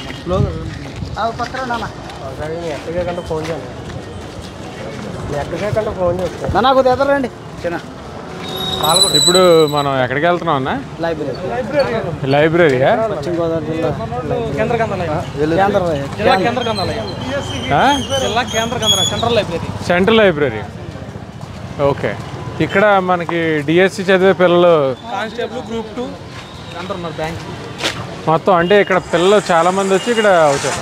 ఎక్కడికే కంటే ఫోన్ చేయండి ఎక్కడికే కంటే ఫోన్ చేస్తాను నా నాకు ఎదరండి చిన్న ఇప్పుడు మనం ఎక్కడికి వెళ్తున్నాం అన్న లైబ్రరీ లైబ్రరీయా పశ్చిమ గోదావరి జిల్లా కేంద్ర గ్రంథాలయం కేంద్ర జిల్లా కేంద్ర గ్రంథాలయం ఆ? జిల్లా కేంద్ర గ్రంథాలయం central library central library okay ఇక్కడ మనకి డిఎస్సి చదివే పిల్లలు కానిస్టేబుల్ గ్రూప్ టూ అందరు ఉన్నారు బ్యాంక్ మొత్తం అంటే ఇక్కడ పిల్లలు చాలా మంది వచ్చి ఇక్కడ అవుతారు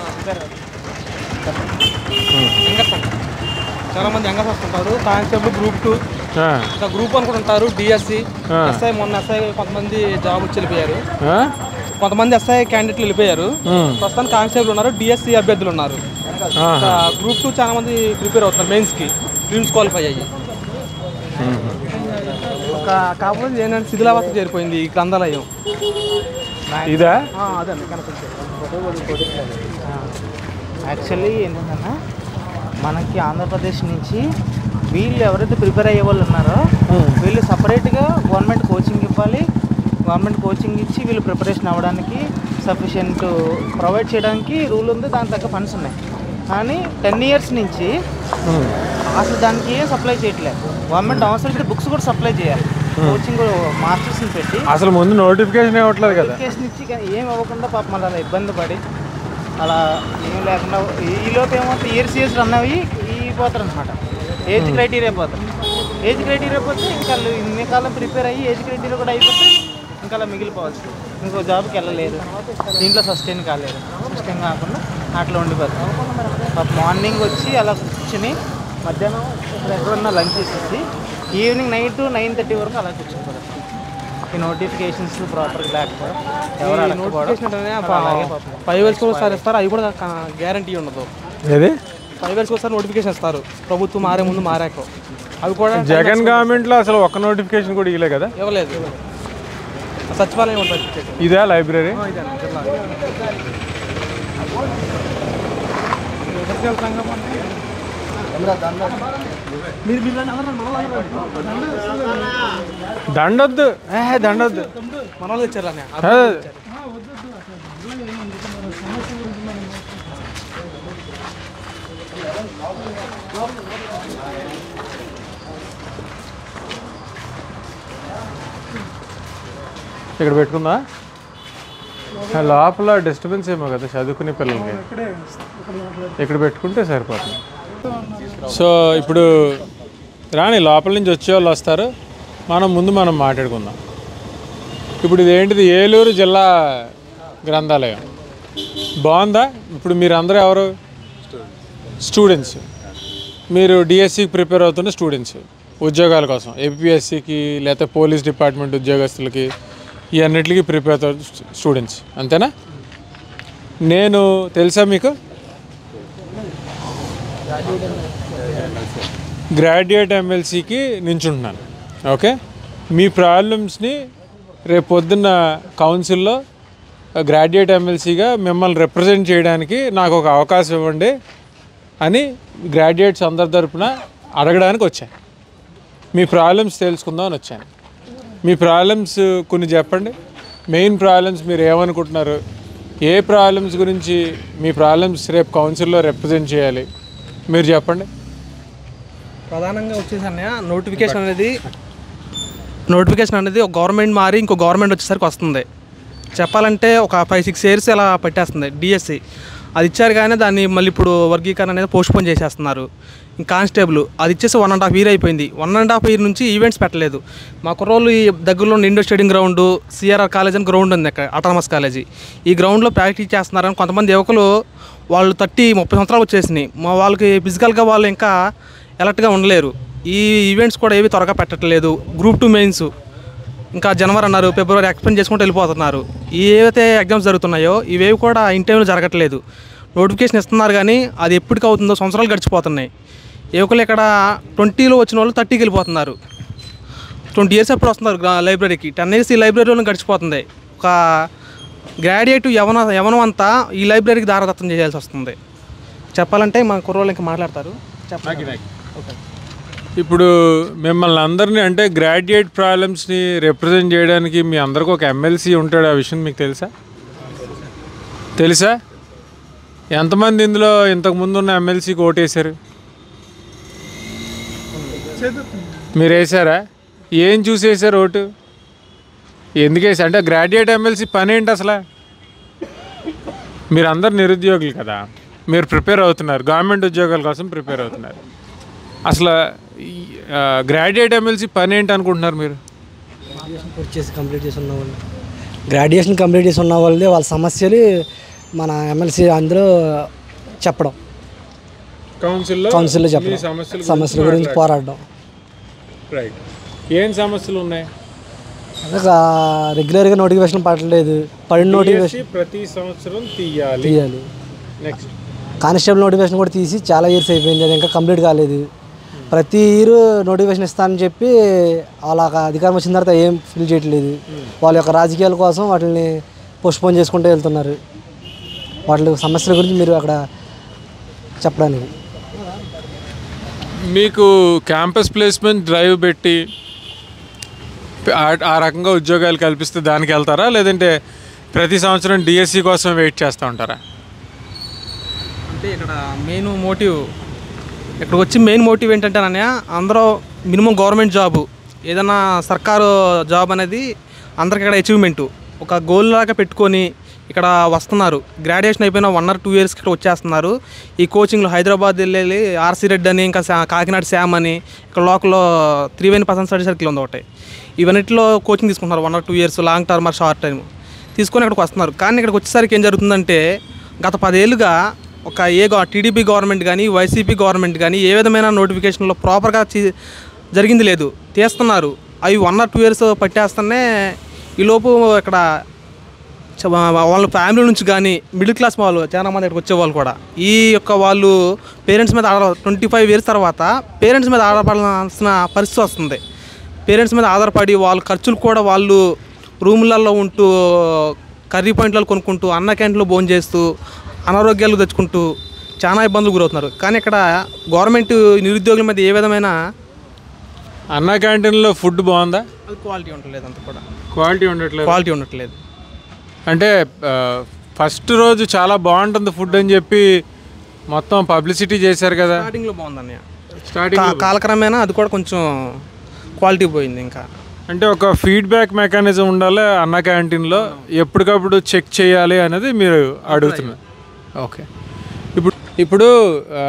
యంగర్స్ అంటారు చాలా మంది యంగర్స్ వస్తుంటారు కానిస్టేబుల్ గ్రూప్ టూ ఆ, ఇంకా గ్రూప్ అని కూడా ఉంటారు డిఎస్సి ఆ. ఎస్ఐ మొన్న ఎస్ఐ కొంతమంది జాబ్ వచ్చి వెళ్ళిపోయారు ఆ? కొంతమంది ఎస్ఐ క్యాండిడేట్లు వెళ్ళిపోయారు ఉమ్. ప్రస్తుతానికి కానిస్టేబుల్ ఉన్నారు డిఎస్సి అభ్యర్థులు ఉన్నారు ఆహా. గ్రూప్ టూ చాలా మంది ప్రిపేర్ అవుతున్నారు మెయిన్స్కి డ్రీమ్స్ క్వాలిఫై అయ్యి ఒక కాకపోతే ఏంటంటే శిథిలావస్థ చేరిపోయింది ఈ గ్రంథాలయం ఇదా ఆ, అదండి కనిపించేది యాక్చువల్లీ ఏంటంటే మనకి ఆంధ్రప్రదేశ్ నుంచి వీళ్ళు ఎవరైతే ప్రిపేర్ అయ్యే వాళ్ళు ఉన్నారో వీళ్ళు సపరేట్గా గవర్నమెంట్ కోచింగ్ ఇవ్వాలి గవర్నమెంట్ కోచింగ్ ఇచ్చి వీళ్ళు ప్రిపరేషన్ అవ్వడానికి సఫిషియెంట్ ప్రొవైడ్ చేయడానికి రూల్ ఉంది దాని తగ్గ ఫండ్స్ ఉన్నాయి కానీ టెన్ ఇయర్స్ నుంచి అసలు దానికి ఏం సప్లై చేయట్లేదు గవర్నమెంట్ అవసరం బుక్స్ కూడా సప్లై చేయాలి కోచింగ్ మాస్టర్స్ని పెట్టి అసలు ముందు నోటిఫికేషన్ ఇవ్వట్లేదు కదా నోటిఫికేషన్ ఇచ్చి కానీ ఏం అవ్వకుండా పాపం అలా ఇబ్బంది పడి అలా ఏం లేకుండా ఈ- ఈ లోపు ఏమవుతుంది ఇయర్స్ ఇయర్స్ రన్ అయ్యి పోతారు అనమాట ఏజ్ క్రైటీరియా పోతారు ఏజ్ క్రైటీరియా పోతే ఇంకా వాళ్ళు ఇన్ని కాలం ప్రిపేర్ అయ్యి ఏజ్ క్రైటీరియా కూడా అయిపోతే ఇంకా అలా మిగిలిపోవచ్చు ఇంకో జాబ్కి వెళ్ళలేరు దీంట్లో సస్టైన్ కాలేరు సస్టైన్ కాకుండా అట్లా ఉండిపోతారు పాప మార్నింగ్ వచ్చి అలా కూర్చుని మధ్యాహ్నం ఇక్కడ ఎక్కడన్నా లంచ్ చేసేసి ఈవినింగ్ నైట్ నైన్ థర్టీ వరకు అలా కూర్చుంటారు ఈ నోటిఫికేషన్స్ ప్రాపర్గా లేకపోవడం ఎవరు అడగకపోవడం నోటిఫికేషన్ అంటేనే అలాగే పాపం. ఫైవ్ ఇయర్స్కి ఒకసారి ఇస్తారు అవి కూడా గ్యారంటీ ఉండదు ఏది ఫైవ్ ఇయర్స్కి ఒకసారి నోటిఫికేషన్ ఇస్తారు ప్రభుత్వం మారే ముందు మారాక అవి కూడా జగన్ గవర్నమెంట్లో అసలు ఒక్క నోటిఫికేషన్ కూడా ఇవ్వలే కదా ఇవ్వలేదు సచివాలయం ఉంటుంది ఇదా లైబ్రరీ దండొద్దు ఏ దండొద్దు మన వాళ్ళు తెచ్చారు అని ఏ, ఇక్కడ పెట్టుకుందా ఆ, లోపల డిస్టర్బెన్స్ ఏమో కదా చదువుకునే పిల్లలకి ఇక్కడ పెట్టుకుంటే సరిపోతుంది సో ఇప్పుడు రాని లోపల నుంచి వచ్చే వాళ్ళు వస్తారు మనం ముందు మనం మాట్లాడుకుందాం ఇప్పుడు ఇదేంటిది ఏలూరు జిల్లా గ్రంథాలయం బాగుందా ఇప్పుడు మీరు అందరూ ఎవరు స్టూడెంట్స్ మీరు డిఎస్సికి ప్రిపేర్ అవుతున్న స్టూడెంట్స్ ఉద్యోగాల కోసం ఏపీఎస్సికి లేకపోతే పోలీస్ డిపార్ట్మెంట్ ఉద్యోగస్తులకి ఈ అన్నిటికీ ప్రిపేర్ అవుతున్న స్టూడెంట్స్ అంతేనా నేను తెలుసా మీకు గ్రాడ్యుయేట్ ఎమ్మెల్సీకి నించుంటున్నాను ఓకే మీ ప్రాబ్లమ్స్ని రేపు పొద్దున్న కౌన్సిల్లో గ్రాడ్యుయేట్ ఎమ్మెల్సీగా మిమ్మల్ని రిప్రజెంట్ చేయడానికి నాకు ఒక అవకాశం ఇవ్వండి అని గ్రాడ్యుయేట్స్ అందరి తరపున అడగడానికి వచ్చాను మీ ప్రాబ్లమ్స్ తెలుసుకుందాం అని వచ్చాను మీ ప్రాబ్లమ్స్ కొన్ని చెప్పండి మెయిన్ ప్రాబ్లమ్స్ మీరు ఏమనుకుంటున్నారు ఏ ప్రాబ్లమ్స్ గురించి మీ ప్రాబ్లమ్స్ రేపు కౌన్సిల్లో రిప్రజెంట్ చేయాలి మీరు చెప్పండి ప్రధానంగా వచ్చేసి అన్నయ్య నోటిఫికేషన్ అనేది నోటిఫికేషన్ అనేది ఒక గవర్నమెంట్ మారి ఇంకో గవర్నమెంట్ వచ్చేసరికి వస్తుంది చెప్పాలంటే ఒక ఫైవ్ సిక్స్ ఇయర్స్ ఇలా పెట్టేస్తుంది డిఎస్సి అది ఇచ్చారు కానీ దాన్ని మళ్ళీ ఇప్పుడు వర్గీకరణ అనేది పోస్ట్పోన్ చేసేస్తున్నారు ఇంకా కానిస్టేబుల్ అది ఇచ్చేసి వన్ అండ్ హాఫ్ ఇయర్ అయిపోయింది వన్ అండ్ హాఫ్ ఇయర్ నుంచి ఈవెంట్స్ పెట్టలేదు మా కుర్రోళ్ళు ఈ దగ్గరలో ఉన్న indoor stadium ground CRR college అని గ్రౌండ్ ఉంది అక్కడ అటానమస్ కాలేజీ ఈ గ్రౌండ్లో ప్రాక్టీస్ చేస్తున్నారని కొంతమంది యువకులు వాళ్ళు థర్టీ ముప్పై సంవత్సరాలు వచ్చేసినాయి మా వాళ్ళకి ఫిజికల్గా వాళ్ళు ఇంకా ఎలర్ట్గా ఉండలేరు ఈ ఈవెంట్స్ కూడా ఏవి త్వరగా పెట్టట్లేదు గ్రూప్ టూ మెయిన్స్ ఇంకా జనవరి అన్నారు ఫిబ్రవరి ఎక్స్పెండ్ చేసుకుంటూ వెళ్ళిపోతున్నారు ఈ ఏవైతే ఎగ్జామ్స్ జరుగుతున్నాయో ఇవేవి కూడా ఇన్ టైంలో జరగట్లేదు నోటిఫికేషన్ ఇస్తున్నారు కానీ అది ఎప్పటికి అవుతుందో సంవత్సరాలు గడిచిపోతున్నాయి యువకులు ఇక్కడ ట్వంటీలో వచ్చిన వాళ్ళు థర్టీకి వెళ్ళిపోతున్నారు ట్వంటీ ఇయర్స్ ఎప్పుడు వస్తున్నారు గ్రా- లైబ్రరీకి టెన్ ఇయర్స్ ఈ లైబ్రరీలో గడిచిపోతుంది ఒక గ్రాడ్యుయేట్ యవన యవనం అంతా ఈ లైబ్రరీకి దారదత్తం చేయాల్సి వస్తుంది చెప్పాలంటే మా కుర్రోళ్ళు ఇంకా మాట్లాడతారు చెప్పండి ఓకే ఇప్పుడు మిమ్మల్ని అందరినీ అంటే గ్రాడ్యుయేట్ ప్రాబ్లమ్స్ని రిప్రజెంట్ చేయడానికి మీ అందరికీ ఒక ఎమ్మెల్సీ ఉంటాడు ఆ విషయం మీకు తెలుసా తెలుసా ఎంతమంది ఇందులో ఇంతకు ముందు ఉన్న ఎమ్మెల్సీకి ఓటేశారు మీరు వేసారా ఏం చూసి వేసారు ఓటు ఎందుకు వేసారు అంటే గ్రాడ్యుయేట్ ఎమ్మెల్సీ పని ఏంటి అసలు మీరు అందరు నిరుద్యోగులు కదా మీరు ప్రిపేర్ అవుతున్నారు గవర్నమెంట్ ఉద్యోగాల కోసం ప్రిపేర్ అవుతున్నారు అసలు గ్రాడ్యుయేట్ ఎమ్మెల్సీ పని ఏంటి అనుకుంటున్నారు మీరు గ్రాడ్యుయేషన్ పూర్తి చేసి కంప్లీట్ చేసి ఉన్న వాళ్ళు గ్రాడ్యుయేషన్ కంప్లీట్ చేసి ఉన్న వాళ్ళే వాళ్ళ సమస్యలు మన ఎమ్మెల్సీ అందరూ చెప్పడం కౌన్సిల్లో కౌన్సిల్లో మీ చెప్పడం సమస్యల సమస్యల గురించి పోరాడడం రైట్ ఏం సమస్యలు ఉన్నాయి అదే రెగ్యులర్గా నోటిఫికేషన్ పడలేదు పడిన నోటిఫికేషన్ DSC ప్రతి సంవత్సరం తీయాలి తీయాలి నెక్స్ట్ కానిస్టేబుల్ నోటిఫికేషన్ కూడా తీసి చాలా ఇయర్స్ అయిపోయింది అది ఇంకా కంప్లీట్ కాలేదు ప్రతి ఇయర్ నోటిఫికేషన్ ఇస్తానని చెప్పి వాళ్ళ అధికారం వచ్చిన తర్వాత ఏం ఫిల్ చేయట్లేదు వాళ్ళ యొక్క రాజకీయాల కోసం వాటిని పోస్ట్పోన్ చేసుకుంటూ వెళ్తున్నారు వాటి సమస్యల గురించి మీరు అక్కడ చెప్పడానికి మీకు క్యాంపస్ ప్లేస్మెంట్ డ్రైవ్ పెట్టి ఆ- ఆ రకంగా ఉద్యోగాలు కల్పిస్తే దానికి వెళ్తారా లేదంటే ప్రతి సంవత్సరం డిఎస్సి కోసం వెయిట్ చేస్తూ ఉంటారా అంటే ఇక్కడ మెయిన్ మోటివ్ ఇక్కడ వచ్చి మెయిన్ మోటివ్ ఏంటంటే అన్నయ్య అందరూ మినిమం గవర్నమెంట్ జాబు ఏదైనా సర్కారు జాబ్ అనేది అందరికి ఇక్కడ అచీవ్మెంటు ఒక గోల్ లాగా పెట్టుకొని ఇక్కడ వస్తున్నారు గ్రాడ్యుయేషన్ అయిపోయిన వన్ ఆర్ టూ ఇయర్స్కి ఇక్కడ వచ్చేస్తున్నారు ఈ కోచింగ్లో హైదరాబాద్ వెళ్ళి ఆర్సీ రెడ్డి అని ఇంకా శా- కాకినాడ శామ్ అని ఇక్కడ లోకల్లో త్రివేణి పర్సెంట్ స్టడీ సర్కిల్ ఉంది ఒకటి ఇవన్నిటిలో కోచింగ్ తీసుకుంటున్నారు one or two years long term or short time తీసుకొని ఇక్కడికి వస్తున్నారు కానీ ఇక్కడికి వచ్చేసరికి ఏం జరుగుతుందంటే గత పదేళ్ళుగా ఒక ఏ గవ టీడీపీ గవర్నమెంట్ కానీ వైసీపీ గవర్నమెంట్ కానీ ఏ విధమైన నోటిఫికేషన్లో ప్రాపర్గా చీ- జరిగింది లేదు తీస్తున్నారు అవి వన్ ఆర్ టూ ఇయర్స్ పట్టేస్తేనే ఈలోపు ఇక్కడ చ- వాళ్ళ ఫ్యామిలీ నుంచి కానీ మిడిల్ క్లాస్ వాళ్ళు చాలా మంది ఇక్కడికి వచ్చేవాళ్ళు కూడా ఈ యొక్క వాళ్ళు పేరెంట్స్ మీద ఆధార ట్వంటీ ఫైవ్ ఇయర్స్ తర్వాత పేరెంట్స్ మీద ఆధారపడాల్సిన పరిస్థితి వస్తుంది పేరెంట్స్ మీద ఆధారపడి వాళ్ళ ఖర్చులు కూడా వాళ్ళు రూములలో ఉంటూ కర్రీ పాయింట్లలో కొనుక్కుంటూ అన్న క్యాంటీన్లో భోజనం చేస్తూ అనారోగ్యాలు తెచ్చుకుంటూ చాలా ఇబ్బందులు గురవుతున్నారు కానీ ఇక్కడ గవర్నమెంట్ నిరుద్యోగుల మీద ఏ విధమైన అన్న క్యాంటీన్లో ఫుడ్ బాగుందా అది క్వాలిటీ ఉండట్లేదు అంత కూడా క్వాలిటీ ఉండట్లేదు క్వాలిటీ ఉండట్లేదు అంటే ఫస్ట్ రోజు చాలా బాగుంటుంది ఫుడ్ అని చెప్పి మొత్తం పబ్లిసిటీ చేశారు కదా స్టార్టింగ్లో బాగుంది అన్నయ్య స్టార్టింగ్ కా- కాలక్రమేణా అది కూడా కొంచెం క్వాలిటీ పోయింది ఇంకా అంటే ఒక ఫీడ్బ్యాక్ మెకానిజం ఉండాలి అన్న క్యాంటీన్లో ఎప్పటికప్పుడు చెక్ చేయాలి అనేది మీరు అడుగుతున్నారు ఓకే ఇప్పుడు ఇప్పుడు ఆ,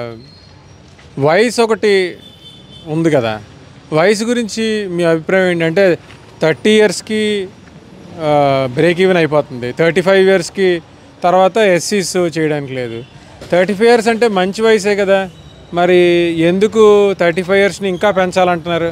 వయసు ఒకటి ఉంది కదా వయసు గురించి మీ అభిప్రాయం ఏంటంటే థర్టీ ఇయర్స్కి బ్రేక్ ఈవెన్ అయిపోతుంది థర్టీ ఫైవ్ ఇయర్స్కి తర్వాత ఎస్సీస్ చేయడానికి లేదు థర్టీ ఫైవ్ ఇయర్స్ అంటే మంచి వయసే కదా మరి ఎందుకు థర్టీ ఫైవ్ ఇయర్స్ని ఇంకా పెంచాలంటున్నారు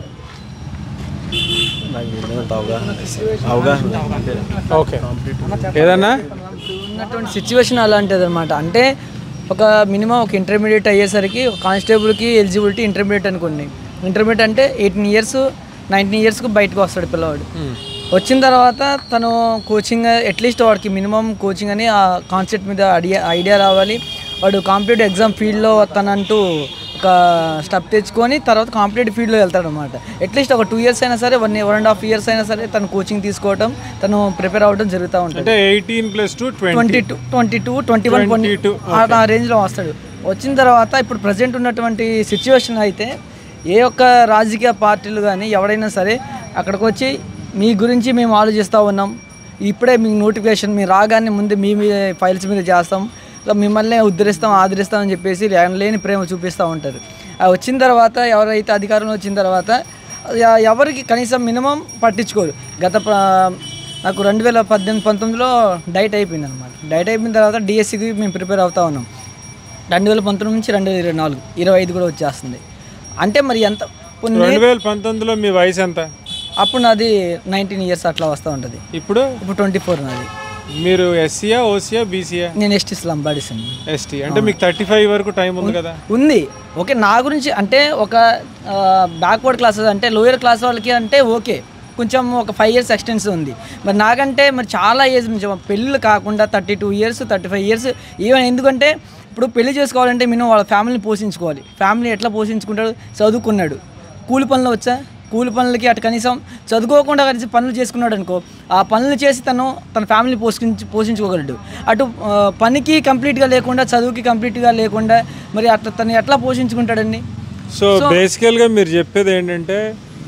ఓకే ఏదన్నా ఉన్నటువంటి సిచ్యువేషన్ అలాంటిది అనమాట అంటే ఒక మినిమం ఒక ఇంటర్మీడియట్ అయ్యేసరికి ఒక కానిస్టేబుల్కి ఎలిజిబిలిటీ ఇంటర్మీడియట్ అనుకోండి ఇంటర్మీడియట్ అంటే ఎయిటీన్ ఇయర్స్ నైన్టీన్ ఇయర్స్కి బయటకు వస్తాడు పిల్లవాడు వచ్చిన తర్వాత తను కోచింగ్ అట్లీస్ట్ వాడికి మినిమం కోచింగ్ అని ఆ కాన్సెప్ట్ మీద ఐడియా ఐడియా రావాలి వాడు కాంపిటేటివ్ ఎగ్జామ్ ఫీల్డ్లో తనంటూ ఒక స్టెప్ తెచ్చుకొని తర్వాత కాంపిటేటివ్ ఫీల్డ్లో వెళ్తాడు అనమాట అట్లీస్ట్ ఒక టూ ఇయర్స్ అయినా సరే one one and half years అయినా సరే తను కోచింగ్ తీసుకోవడం తను ప్రిపేర్ అవ్వడం జరుగుతూ ఉంటుంది అంటే eighteen plus two twenty twenty two twenty two twenty one 22, ఆ రేంజ్లో వస్తాడు వచ్చిన తర్వాత ఇప్పుడు ప్రజెంట్ ఉన్నటువంటి సిచ్యువేషన్ అయితే ఏ ఒక్క రాజకీయ పార్టీలు కానీ ఎవడైనా సరే అక్కడికి వచ్చి మీ గురించి మేము ఆలోచిస్తూ ఉన్నాం ఇప్పుడే మీ నోటిఫికేషన్ మీరు రాగానే ముందు మీ మీ ఫైల్స్ మీద చేస్తాం సో మిమ్మల్ని ఉద్ధరిస్తాం ఆదరిస్తాం అని చెప్పేసి లేని ప్రేమ చూపిస్తూ ఉంటారు ఆ వచ్చిన తర్వాత ఎవరైతే అధికారంలో వచ్చిన తర్వాత ఎ- ఎవరికి కనీసం మినిమం పట్టించుకోరు గత ప్ర- నాకు రెండు వేల పద్దెనిమిది పంతొమ్మిదిలో డైట్ అయిపోయింది అనమాట డైట్ అయిపోయిన తర్వాత డిఎస్సికి మేము ప్రిపేర్ అవుతా ఉన్నాం రెండు వేల పంతొమ్మిది నుంచి రెండు వేల ఇరవై నాలుగు ఇరవై ఐదు కూడా వచ్చేస్తుంది అంటే మరి ఎంత ఇప్పుడు నే- రెండు వేల పంతొమ్మిదిలో మీ వయసు ఎంత అప్పుడు నాది నైన్టీన్ ఇయర్స్ అట్లా వస్తూ ఉంటుంది ఇప్పుడు ఇప్పుడు ట్వంటీ ఫోర్ నాది మీరు ఎస్సీయా ఓసీయా బీసీయా నేను ఎస్టీ స్లమ్ బాడీస్ అండి ఎస్టీ అంటే మీకు థర్టీ ఫైవ్ వరకు టైం ఉంది కదా ఉంది ఓకే నా గురించి అంటే ఒక బ్యాక్వర్డ్ క్లాసెస్ అంటే లోయర్ క్లాస్ వాళ్ళకి అంటే ఓకే కొంచెం ఒక ఫైవ్ ఇయర్స్ ఎక్స్టెన్స్ ఉంది మరి నాకంటే మరి చాలా ఏజ్ నుంచి పెళ్ళిళ్ళు కాకుండా thirty two years thirty five years even ఎందుకంటే ఇప్పుడు పెళ్లి చేసుకోవాలంటే మినిమం వాళ్ళ ఫ్యామిలీని పోషించుకోవాలి ఫ్యామిలీ ఎట్లా పోషించుకుంటాడు చదువుకున్నాడు కూలి పనులు వచ్చా కూలి పనులకి అటు కనీసం చదువుకోకుండా కనీసం పనులు చేసుకున్నాడు అనుకో ఆ పనులు చేసి తను తన ఫ్యామిలీ పోషించి పోషించుకోగలడు అటు ఆ, పనికి కంప్లీట్గా లేకుండా చదువుకి కంప్లీట్గా లేకుండా మరి అట్లా తను ఎట్లా పోషించుకుంటాడండి సో బేసికల్గా మీరు చెప్పేది ఏంటంటే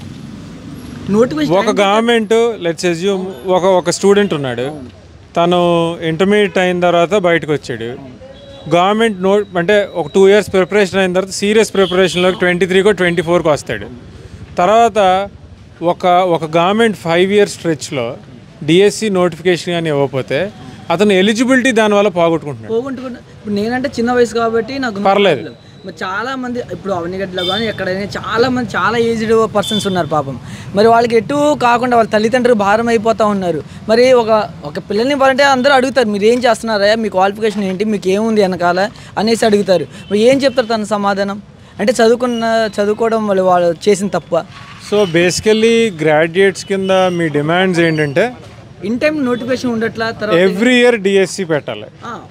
నోటిఫికేషన్ ఒక గవర్నమెంట్ లెట్స్ అజ్యూమ్ ఒక ఒక స్టూడెంట్ ఉన్నాడు తను ఇంటర్మీడియట్ అయిన తర్వాత బయటకు వచ్చాడు గవర్నమెంట్ నోట్ అంటే ఒక టూ ఇయర్స్ ప్రిపరేషన్ అయిన తర్వాత సీరియస్ ప్రిపరేషన్లోకి ట్వంటీ త్రీకో ట్వంటీ ఫోర్కి వస్తాడు తర్వాత ఒక ఒక గవర్నమెంట్ ఫైవ్ ఇయర్స్ స్ట్రెచ్లో డిఎస్సి నోటిఫికేషన్ కానీ ఇవ్వకపోతే అతను ఎలిజిబిలిటీ దానివల్ల పోగొట్టుకుంటున్నాడు పోగొట్టుకున్న ఇప్పుడు నేనంటే చిన్న వయసు కాబట్టి నాకు పర్లేదు. మరి చాలా మంది ఇప్పుడు అవనిగడ్డలో కానీ ఎక్కడైనా చాలా మంది చాలా ఏజ్డ్ పర్సన్స్ ఉన్నారు పాపం మరి వాళ్ళకి ఎటు కాకుండా వాళ్ళ తల్లిదండ్రులు భారం అయిపోతూ ఉన్నారు మరి ఒక ఒక పిల్లల్ని ఇవ్వాలంటే అందరూ అడుగుతారు మీరు ఏం చేస్తున్నారా మీ క్వాలిఫికేషన్ ఏంటి మీకు ఏముంది వెనకాల అనేసి అడుగుతారు మరి ఏం చెప్తారు తన సమాధానం అంటే చదువుకున్న చదువుకోవడం వాళ్ళు వాళ్ళు చేసిన తప్ప సో బేసికల్లీ గ్రాడ్యుయేట్స్ కింద మీ డిమాండ్స్ ఏంటంటే ఇన్ టైం నోటిఫికేషన్ ఉండట్లా తర్వాత ఎవ్రీ ఇయర్ డిఎస్సి పెట్టాలి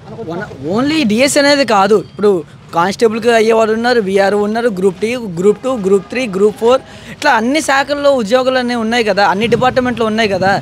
ఓన్లీ డిఎస్ అనేది కాదు ఇప్పుడు కానిస్టేబుల్కి అయ్యేవాళ్ళు ఉన్నారు విఆర్ ఉన్నారు గ్రూప్ టీ group two group three group four ఇట్లా అన్ని శాఖల్లో ఉద్యోగాలు అనేవి ఉన్నాయి కదా అన్ని డిపార్ట్మెంట్లో ఉన్నాయి కదా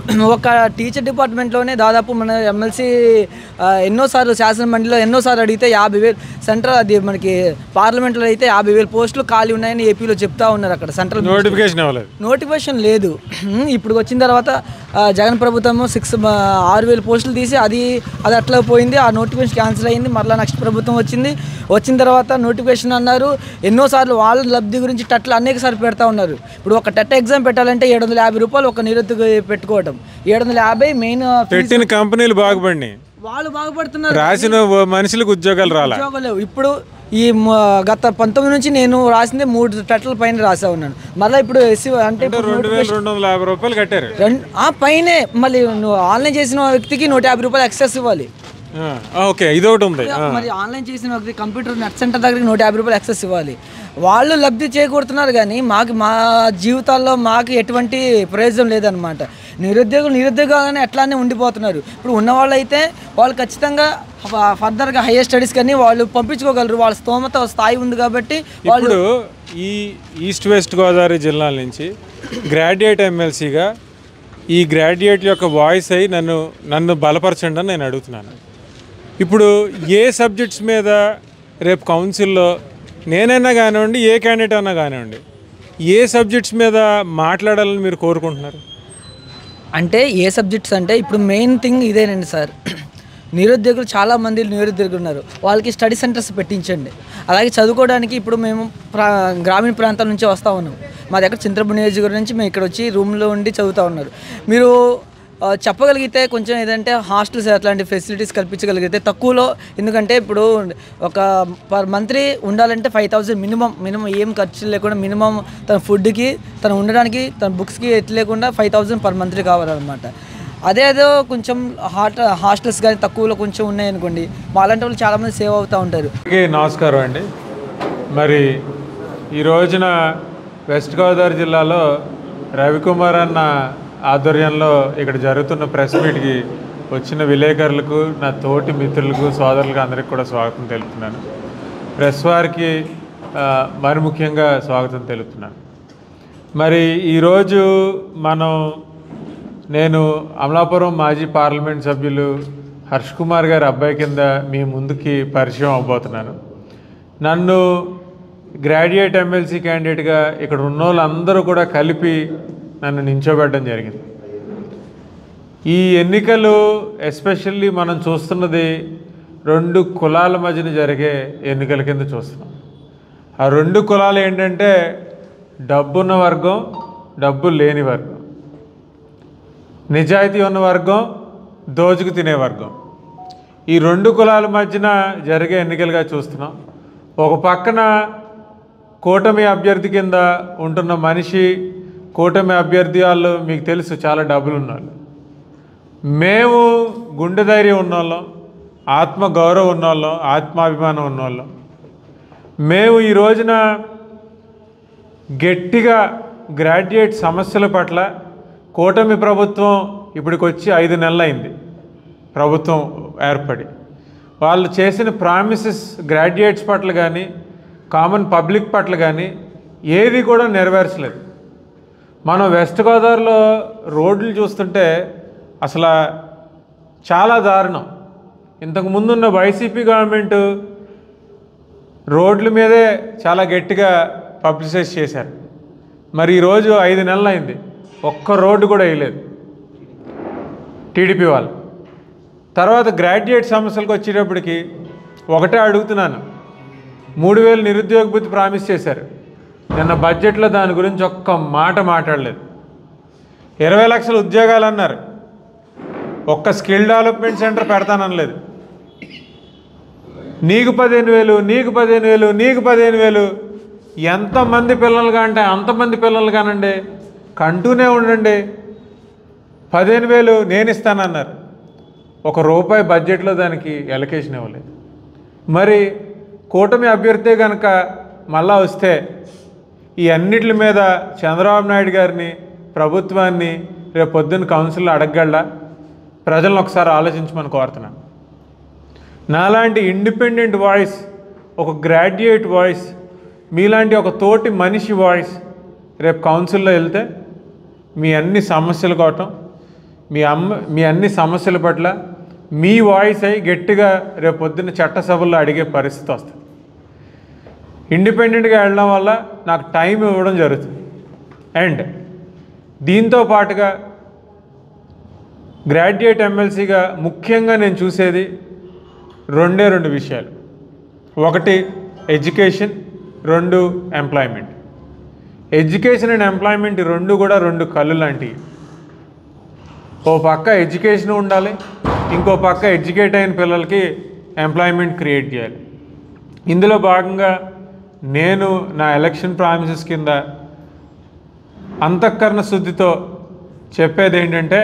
ఒక టీచర్ డిపార్ట్మెంట్లోనే దాదాపు మన ఎమ్మెల్సీ ఎన్నోసార్లు శాసన మండలిలో ఎన్నోసార్లు అడిగితే యాభై వేలు సెంట్రల్ అది మనకి పార్లమెంట్లో అయితే యాభై వేలు పోస్టులు ఖాళీ ఉన్నాయని ఏపీలో చెప్తా ఉన్నారు అక్కడ సెంట్రల్ నోటిఫికేషన్ ఇవ్వలేదు నోటిఫికేషన్ లేదు ఇప్పుడు వచ్చిన తర్వాత ఆ, జగన్ ప్రభుత్వం సిక్స్ ఆరు వేల పోస్టులు తీసి అది అది అట్లా పోయింది ఆ నోటిఫికేషన్ క్యాన్సిల్ అయింది మరలా నెక్స్ట్ ప్రభుత్వం వచ్చింది వచ్చిన తర్వాత నోటిఫికేషన్ అన్నారు ఎన్నోసార్లు వాళ్ళ లబ్ధి గురించి టట్లు అనేక సార్లు పెడతా ఉన్నారు ఇప్పుడు ఒక టెట్ ఎగ్జామ్ పెట్టాలంటే ఏడు వందల యాభై రూపాయలు ఒక నిరుద్యోగ పెట్టుకోవటం ఏడు వందల యాభై మెయిన్ పెట్టిన కంపెనీలు బాగుపడినాయి వాళ్ళు బాగుపడుతున్నారు రాసిన మనుషులకు ఉద్యోగాలు రాలా ఉద్యోగాలు లేవు. ఇప్పుడు ఈ మ- గత పంతొమ్మిది నుంచి నేను రాసింది మూడు టట్ల పైన రాసా ఉన్నాను మళ్ళీ ఇప్పుడు ఎస్సీ అంటే ఇప్పుడు రెండు వేల రెండు వందల యాభై రూపాయలు కట్టారు రెండు ఆ పైనే మళ్ళీ నువ్వు ఆన్లైన్ చేసిన వ్యక్తికి నూట యాభై రూపాయలు ఎక్సెస్ ఇవ్వాలి ఆ, ఓకే ఇదొకటి ఉంది ఆ. మరి ఆన్లైన్ చేసిన వ్యక్తి కంప్యూటర్ నెట్ సెంటర్ దగ్గరికి నూట యాభై రూపాయలు ఎక్సెస్ ఇవ్వాలి వాళ్ళు లబ్ధి చేకూరుతున్నారు కానీ మాకు మా జీవితాల్లో మాకు ఎటువంటి ప్రయోజనం లేదనమాట నిరుద్యోగులు నిరుద్యోగాలనే అట్లానే ఉండిపోతున్నారు ఇప్పుడు ఉన్నవాళ్ళు అయితే వాళ్ళు ఖచ్చితంగా ఫ- ఫర్దర్గా హైయర్ స్టడీస్ కానీ వాళ్ళు పంపించుకోగలరు వాళ్ళ స్తోమత స్థాయి ఉంది కాబట్టి వాళ్ళు ఇప్పుడు ఈ ఈస్ట్ వెస్ట్ గోదావరి జిల్లాల నుంచి గ్రాడ్యుయేట్ ఎమ్మెల్సీగా ఈ గ్రాడ్యుయేట్ యొక్క వాయిస్ అయి నన్ను నన్ను బలపరచండి అని నేను అడుగుతున్నాను ఇప్పుడు ఏ సబ్జెక్ట్స్ మీద రేపు కౌన్సిల్లో నేనైనా కానివ్వండి ఏ క్యాండిడేట్ అన్నా కానివ్వండి ఏ సబ్జెక్ట్స్ మీద మాట్లాడాలని మీరు కోరుకుంటున్నారు అంటే ఏ సబ్జెక్ట్స్ అంటే ఇప్పుడు మెయిన్ థింగ్ ఇదేనండి సార్ నిరుద్యోగులు చాలా మంది నిరుద్యోగులు ఉన్నారు వాళ్ళకి స్టడీ సెంటర్స్ పెట్టించండి అలాగే చదువుకోవడానికి ఇప్పుడు మేము ప్రా గ్రామీణ ప్రాంతాల నుంచి వస్తూ ఉన్నాం మా దగ్గర చింతలపూడి నియోజకవర్గం నుంచి మేము ఇక్కడ వచ్చి రూమ్లో ఉండి చదువుతూ ఉన్నారు మీరు ఆ, చెప్పగలిగితే కొంచెం ఏదంటే హాస్టల్స్ అట్లాంటి ఫెసిలిటీస్ కల్పించగలిగితే తక్కువలో ఎందుకంటే ఇప్పుడు ఒక పర్ మంత్లీ ఉండాలంటే ఫైవ్ థౌసండ్ మినిమం మినిమం ఏం ఖర్చు లేకుండా మినిమం తన ఫుడ్కి తను ఉండడానికి తన బుక్స్కి ఎట్టు లేకుండా ఫైవ్ థౌసండ్ పర్ మంత్లీ కావాలన్నమాట అదే ఏదో కొంచెం హాట్ హాస్టల్స్ కానీ తక్కువలో కొంచెం ఉన్నాయనుకోండి మాలాంటి వాళ్ళు చాలామంది సేవ్ అవుతూ ఉంటారు అందరికీ నమస్కారం అండి మరి ఈ రోజున వెస్ట్ గోదావరి జిల్లాలో రవికుమార్ అన్న ఆధ్వర్యంలో ఇక్కడ జరుగుతున్న ప్రెస్ మీట్కి వచ్చిన విలేకరులకు నా తోటి మిత్రులకు సోదరులకు అందరికీ కూడా స్వాగతం తెలుపుతున్నాను ప్రెస్ వారికి ఆ, మరి ముఖ్యంగా స్వాగతం తెలుపుతున్నాను మరి ఈరోజు మనం నేను అమలాపురం మాజీ పార్లమెంట్ సభ్యులు హర్ష్ కుమార్ గారి అబ్బాయి కింద మీ ముందుకి పరిచయం అవబోతున్నాను నన్ను గ్రాడ్యుయేట్ ఎమ్మెల్సీ క్యాండిడేట్గా ఇక్కడ ఉన్న వాళ్ళందరూ కూడా కలిపి నన్ను నించోబెట్టడం జరిగింది ఈ ఎన్నికలు ఎస్పెషల్లీ మనం చూస్తున్నది రెండు కులాల మధ్యన జరిగే ఎన్నికల కింద చూస్తున్నాం ఆ రెండు కులాలు ఏంటంటే డబ్బున్న వర్గం డబ్బు లేని వర్గం నిజాయితీ ఉన్న వర్గం దోచుకు తినే వర్గం ఈ రెండు కులాల మధ్యన జరిగే ఎన్నికలుగా చూస్తున్నాం ఒక పక్కన కూటమి అభ్యర్థి కింద ఉంటున్న మనిషి కూటమి అభ్యర్థి వాళ్ళు మీకు తెలుసు చాలా డబ్బులు ఉన్నారు మేము గుండె ధైర్యం ఉన్నోళ్ళం ఆత్మ గౌరవం ఉన్నోళ్ళం ఆత్మాభిమానం ఉన్నోళ్ళం మేము ఈ రోజున గట్టిగా గ్రాడ్యుయేట్ సమస్యల పట్ల కూటమి ప్రభుత్వం ఇప్పటికి వచ్చి ఐదు నెలలు అయింది ప్రభుత్వం ఏర్పడి వాళ్ళు చేసిన ప్రామిసెస్ గ్రాడ్యుయేట్స్ పట్ల కానీ కామన్ పబ్లిక్ పట్ల కానీ ఏది కూడా నెరవేర్చలేదు మనం వెస్ట్ గోదావరిలో రోడ్లు చూస్తుంటే అసలు చాలా దారుణం ఇంతకు ముందున్న వైసీపీ గవర్నమెంట్ రోడ్ల మీదే చాలా గట్టిగా పబ్లిసైజ్ చేశారు మరి ఈరోజు ఐదు నెలలు అయింది ఒక్క రోడ్డు కూడా వేయలేదు టీడీపీ వాళ్ళు తర్వాత గ్రాడ్యుయేట్ సమస్యలకు వచ్చేటప్పటికి ఒకటే అడుగుతున్నాను మూడు వేలు నిరుద్యోగ భృతి ప్రామిస్ చేశారు నిన్న బడ్జెట్లో దాని గురించి ఒక్క మాట మాట్లాడలేదు ఇరవై లక్షల ఉద్యోగాలు అన్నారు ఒక్క స్కిల్ డెవలప్మెంట్ సెంటర్ పెడతాననలేదు నీకు పదిహేను వేలు నీకు పదిహేను వేలు నీకు పదిహేను వేలు ఎంతమంది పిల్లలు కంటే అంతమంది పిల్లలు కానండి కంటూనే ఉండండి పదిహేను వేలు నేను ఇస్తానన్నారు ఒక రూపాయి బడ్జెట్లో దానికి ఎలకేషన్ ఇవ్వలేదు మరి కూటమి అభ్యర్థి కనుక మళ్ళా వస్తే ఈ అన్నిటి మీద చంద్రబాబు నాయుడు గారిని ప్రభుత్వాన్ని రేపు పొద్దున్న కౌన్సిల్లో అడగగలడా ప్రజలను ఒకసారి ఆలోచించమని కోరుతున్నాను నాలాంటి ఇండిపెండెంట్ వాయిస్ ఒక గ్రాడ్యుయేట్ వాయిస్ మీలాంటి ఒక తోటి మనిషి వాయిస్ రేపు కౌన్సిల్లో వెళ్తే మీ అన్ని సమస్యలు కోవటం మీ అమ్మ మీ అన్ని సమస్యల పట్ల మీ వాయిస్ అయి గట్టిగా రేపు పొద్దున్న చట్టసభల్లో అడిగే పరిస్థితి వస్తుంది ఇండిపెండెంట్గా వెళ్ళడం వల్ల నాకు టైం ఇవ్వడం జరుగుతుంది అండ్ దీంతో పాటుగా గ్రాడ్యుయేట్ ఎమ్మెల్సీగా ముఖ్యంగా నేను చూసేది రెండే రెండు విషయాలు ఒకటి ఎడ్యుకేషన్ రెండు ఎంప్లాయ్మెంట్ ఎడ్యుకేషన్ అండ్ ఎంప్లాయ్మెంట్ ఈ రెండు కూడా రెండు కళ్ళు లాంటివి ఓ పక్క ఎడ్యుకేషన్ ఉండాలి ఇంకో పక్క ఎడ్యుకేట్ అయిన పిల్లలకి ఎంప్లాయ్మెంట్ క్రియేట్ చేయాలి ఇందులో భాగంగా నేను నా ఎలక్షన్ ప్రామిసెస్ కింద అంతఃకరణ శుద్ధితో చెప్పేది ఏంటంటే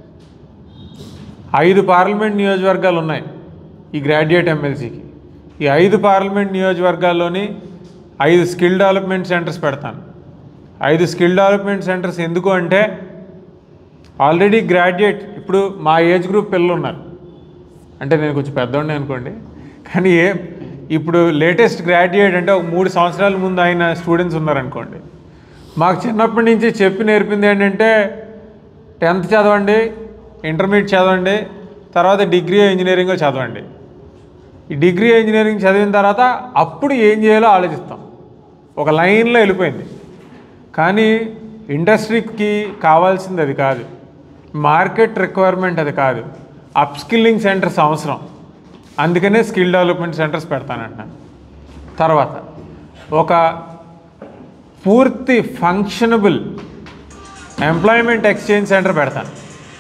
ఐదు పార్లమెంట్ నియోజకవర్గాలు ఉన్నాయి ఈ గ్రాడ్యుయేట్ ఎమ్మెల్సీకి ఈ ఐదు పార్లమెంట్ నియోజకవర్గాల్లోని ఐదు స్కిల్ డెవలప్మెంట్ సెంటర్స్ పెడతాను ఐదు స్కిల్ డెవలప్మెంట్ సెంటర్స్ ఎందుకు అంటే ఆల్రెడీ గ్రాడ్యుయేట్ ఇప్పుడు మా ఏజ్ గ్రూప్ పిల్లలు ఉన్నారు అంటే నేను కొంచెం పెద్దోడిని అనుకోండి కానీ ఏ ఇప్పుడు లేటెస్ట్ గ్రాడ్యుయేట్ అంటే ఒక మూడు సంవత్సరాల ముందు అయిన స్టూడెంట్స్ ఉన్నారనుకోండి మాకు చిన్నప్పటి నుంచి చెప్పి నేర్పింది ఏంటంటే టెన్త్ చదవండి ఇంటర్మీడియట్ చదవండి తర్వాత డిగ్రీ ఇంజనీరింగ్ చదవండి ఈ డిగ్రీ ఇంజనీరింగ్ చదివిన తర్వాత అప్పుడు ఏం చేయాలో ఆలోచిస్తాం ఒక లైన్లో వెళ్ళిపోయింది కానీ ఇండస్ట్రీకి కావాల్సింది అది కాదు మార్కెట్ రిక్వైర్మెంట్ అది కాదు అప్స్కిల్లింగ్ సెంటర్స్ అవసరం అందుకనే స్కిల్ డెవలప్మెంట్ సెంటర్స్ పెడతానంటున్నాను తర్వాత ఒక పూర్తి ఫంక్షనబుల్ ఎంప్లాయ్మెంట్ ఎక్స్చేంజ్ సెంటర్ పెడతాను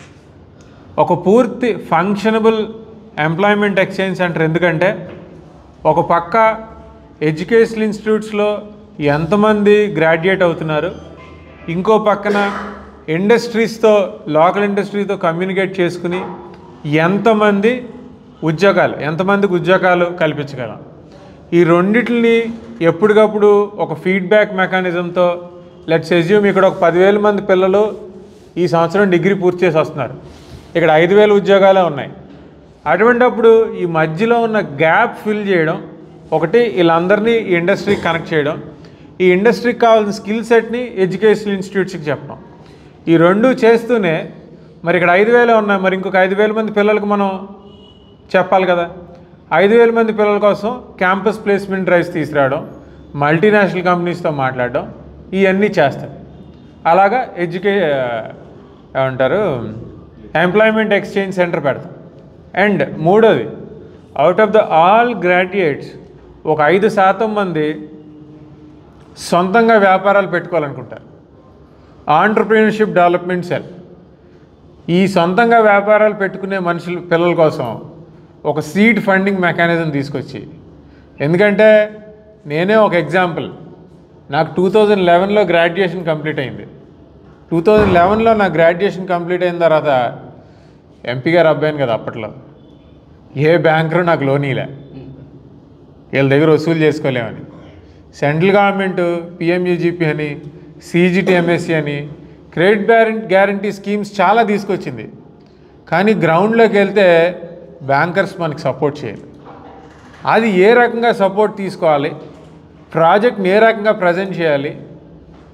ఒక పూర్తి ఫంక్షనబుల్ ఎంప్లాయ్మెంట్ ఎక్స్చేంజ్ సెంటర్ ఎందుకంటే ఒక పక్క ఎడ్యుకేషనల్ ఇన్స్టిట్యూట్స్లో ఎంతమంది గ్రాడ్యుయేట్ అవుతున్నారు ఇంకో పక్కన ఇండస్ట్రీస్తో లోకల్ ఇండస్ట్రీతో కమ్యూనికేట్ చేసుకుని ఎంతమంది ఉద్యోగాలు ఎంతమందికి ఉద్యోగాలు కల్పించగలం ఈ రెండిటిని ఎప్పటికప్పుడు ఒక ఫీడ్బ్యాక్ మెకానిజంతో లెట్స్ ఎజ్యూమ్ ఇక్కడ ఒక పదివేల మంది పిల్లలు ఈ సంవత్సరం డిగ్రీ పూర్తి చేసి వస్తున్నారు ఇక్కడ ఐదు వేల ఉద్యోగాలే ఉన్నాయి అటువంటప్పుడు ఈ మధ్యలో ఉన్న గ్యాప్ ఫిల్ చేయడం ఒకటి వీళ్ళందరినీ ఈ ఇండస్ట్రీకి కనెక్ట్ చేయడం ఈ ఇండస్ట్రీకి కావాల్సిన స్కిల్ సెట్ని ఎడ్యుకేషనల్ ఇన్స్టిట్యూట్స్కి చెప్పడం ఈ రెండు చేస్తూనే మరి ఇక్కడ ఐదు వేలే ఉన్నాయి మరి ఇంకొక ఐదు వేల మంది పిల్లలకు మనం చెప్పాలి కదా ఐదు వేల మంది పిల్లల కోసం క్యాంపస్ ప్లేస్మెంట్ డ్రైవ్స్ తీసుకురావడం మల్టీనేషనల్ కంపెనీస్తో మాట్లాడడం ఇవన్నీ చేస్తాం అలాగా ఎడ్యుకే ఏమంటారు ఎంప్లాయ్మెంట్ ఎక్స్చేంజ్ సెంటర్ పెడతాం అండ్ మూడోది out of the all graduates ఒక ఐదు శాతం మంది సొంతంగా వ్యాపారాలు పెట్టుకోవాలనుకుంటారు ఆంటర్ప్రీనర్షిప్ డెవలప్మెంట్ సెల్ ఈ సొంతంగా వ్యాపారాలు పెట్టుకునే మనుషులు పిల్లల కోసం ఒక సీడ్ ఫండింగ్ మెకానిజం తీసుకొచ్చి ఎందుకంటే నేనే ఒక ఎగ్జాంపుల్ నాకు టూ థౌజండ్ లెవెన్లో గ్రాడ్యుయేషన్ కంప్లీట్ అయింది టూ థౌజండ్ లెవెన్లో నా గ్రాడ్యుయేషన్ కంప్లీట్ అయిన తర్వాత ఎంపీ గారు అబ్బాయిని కదా అప్పట్లో ఏ బ్యాంకరు నాకు లోన్ ఇలే వీళ్ళ దగ్గర వసూలు చేసుకోలేమని సెంట్రల్ గవర్నమెంట్ పిఎంయూజీపీ అని సీజీటీఎంఎస్సి అని క్రెడిట్ గ్యారెంటీ గ్యారంటీ స్కీమ్స్ చాలా తీసుకొచ్చింది కానీ గ్రౌండ్లోకి వెళ్తే బ్యాంకర్స్ మనకి సపోర్ట్ చేయరు అది ఏ రకంగా సపోర్ట్ తీసుకోవాలి ప్రాజెక్ట్ని ఏ రకంగా ప్రజెంట్ చేయాలి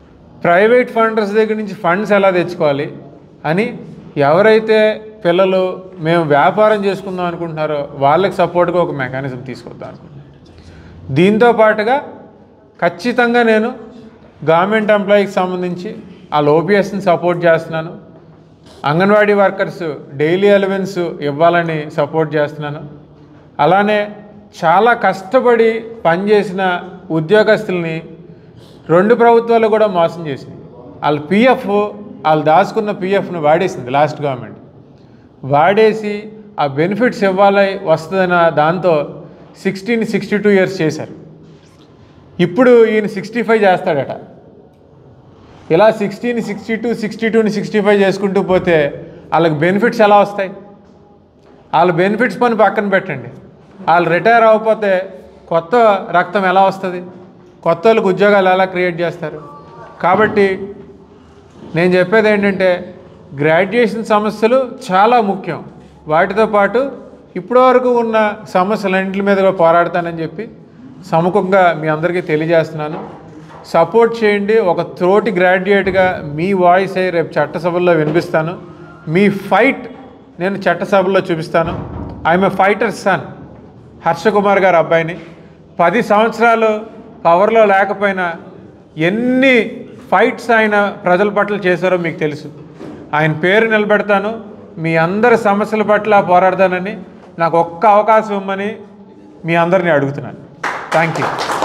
ప్రైవేట్ ఫండర్స్ దగ్గర నుంచి ఫండ్స్ ఎలా తెచ్చుకోవాలి అని ఎవరైతే పిల్లలు మేము వ్యాపారం చేసుకుందాం అనుకుంటున్నారో వాళ్ళకి సపోర్ట్గా ఒక మెకానిజం తీసుకొద్దాం అనుకుంటున్నాను దీంతో పాటుగా ఖచ్చితంగా నేను గవర్నమెంట్ ఎంప్లాయీకి సంబంధించి ఆ ఓపీఎస్ని సపోర్ట్ చేస్తున్నాను అంగన్వాడీ వర్కర్స్ డైలీ అలవెన్స్ ఇవ్వాలని సపోర్ట్ చేస్తున్నాను అలానే చాలా కష్టపడి పనిచేసిన ఉద్యోగస్తుల్ని రెండు ప్రభుత్వాలు కూడా మోసం చేసింది వాళ్ళ పిఎఫ్ వాళ్ళు దాచుకున్న పిఎఫ్ను వాడేసింది లాస్ట్ గవర్నమెంట్ వాడేసి ఆ బెనిఫిట్స్ ఇవ్వాలి వస్తుందన్న దాంతో సిక్స్టీన్ సిక్స్టీ టూ ఇయర్స్ చేశారు ఇప్పుడు ఈయన సిక్స్టీ ఫైవ్ చేస్తాడట ఇలా సిక్స్టీని సిక్స్టీ టూ సిక్స్టీ టూని సిక్స్టీ ఫైవ్ చేసుకుంటూ పోతే వాళ్ళకి బెనిఫిట్స్ ఎలా వస్తాయి వాళ్ళ బెనిఫిట్స్ పని పక్కన పెట్టండి వాళ్ళు రిటైర్ అవ్వకపోతే కొత్త రక్తం ఎలా వస్తుంది కొత్త వాళ్ళకి ఉద్యోగాలు ఎలా క్రియేట్ చేస్తారు కాబట్టి నేను చెప్పేది ఏంటంటే గ్రాడ్యుయేషన్ సమస్యలు చాలా ముఖ్యం వాటితో పాటు ఇప్పటివరకు ఉన్న సమస్యలన్నింటి మీద కూడా పోరాడతానని చెప్పి సముఖంగా మీ అందరికీ తెలియజేస్తున్నాను సపోర్ట్ చేయండి ఒక తోటి గ్రాడ్యుయేట్గా మీ వాయిస్ అయి రేపు చట్టసభల్లో వినిపిస్తాను మీ ఫైట్ నేను చట్టసభల్లో చూపిస్తాను I'm a fighter son Harshakumar గారు అబ్బాయిని పది సంవత్సరాలు పవర్లో లేకపోయినా ఎన్ని ఫైట్స్ ఆయన ప్రజల పట్ల చేశారో మీకు తెలుసు ఆయన పేరు నిలబెడతాను మీ అందరి సమస్యల పట్ల పోరాడతానని నాకు ఒక్క అవకాశం ఇవ్వమని మీ అందరిని అడుగుతున్నాను థ్యాంక్ యూ